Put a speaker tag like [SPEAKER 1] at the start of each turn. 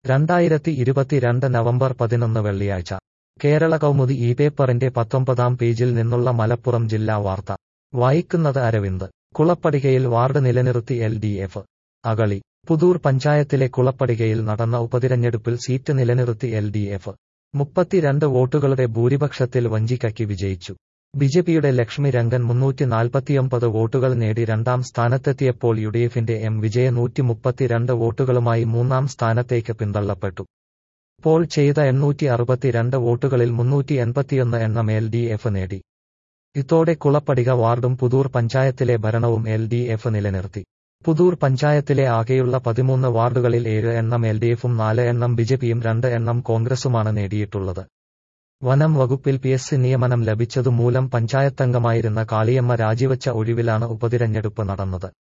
[SPEAKER 1] രണ്ടായിരത്തി ഇരുപത്തിരണ്ട് നവംബർ പതിനൊന്ന് വെള്ളിയാഴ്ച കേരള കൗമുദി ഈ പേപ്പറിന്റെ പത്തൊമ്പതാം പേജിൽ നിന്നുള്ള മലപ്പുറം ജില്ലാ വാർത്ത വായിക്കുന്നത് അരവിന്ദ് കുളപ്പടികയിൽ വാർഡ് നിലനിർത്തി എൽ ഡി എഫ് അകളി പുതൂർ പഞ്ചായത്തിലെ കുളപ്പടികയിൽ നടന്ന ഉപതിരഞ്ഞെടുപ്പിൽ സീറ്റ് നിലനിർത്തി എൽ ഡി എഫ് മുപ്പത്തിരണ്ട് വോട്ടുകളുടെ ഭൂരിപക്ഷത്തിൽ വഞ്ചിക്കയ്ക്ക് വിജയിച്ചു ബിജെപിയുടെ ലക്ഷ്മി രംഗൻ മുന്നൂറ്റി നാൽപ്പത്തിയൊമ്പത് വോട്ടുകൾ നേടി രണ്ടാം സ്ഥാനത്തെത്തിയപ്പോൾ യുഡിഎഫിന്റെ എം വിജയ നൂറ്റി മുപ്പത്തിരണ്ട് വോട്ടുകളുമായി മൂന്നാം സ്ഥാനത്തേക്ക് പിന്തള്ളപ്പെട്ടു പോൾ ചെയ്ത എണ്ണൂറ്റി അറുപത്തിരണ്ട് വോട്ടുകളിൽ മുന്നൂറ്റി എൺപത്തിയൊന്ന് എണ്ണം എൽ ഡി എഫ് നേടി ഇതോടെ കുളപ്പടിക വാർഡും പുതൂർ പഞ്ചായത്തിലെ ഭരണവും എൽ ഡി എഫ് നിലനിർത്തി പുതൂർ പഞ്ചായത്തിലെ ആകെയുള്ള പതിമൂന്ന് വാർഡുകളിൽ ഏഴ് എണ്ണം എൽ ഡി എഫും നാല് എണ്ണം ബിജെപിയും രണ്ട് എണ്ണം കോൺഗ്രസുമാണ് നേടിയിട്ടുള്ളത് വനം വകുപ്പിൽ പി എസ് സി നിയമനം ലഭിച്ചതുമൂലം പഞ്ചായത്തംഗമായിരുന്ന കാളിയമ്മ രാജിവച്ച ഒഴിവിലാണ് ഉപതിരഞ്ഞെടുപ്പ് നടന്നത്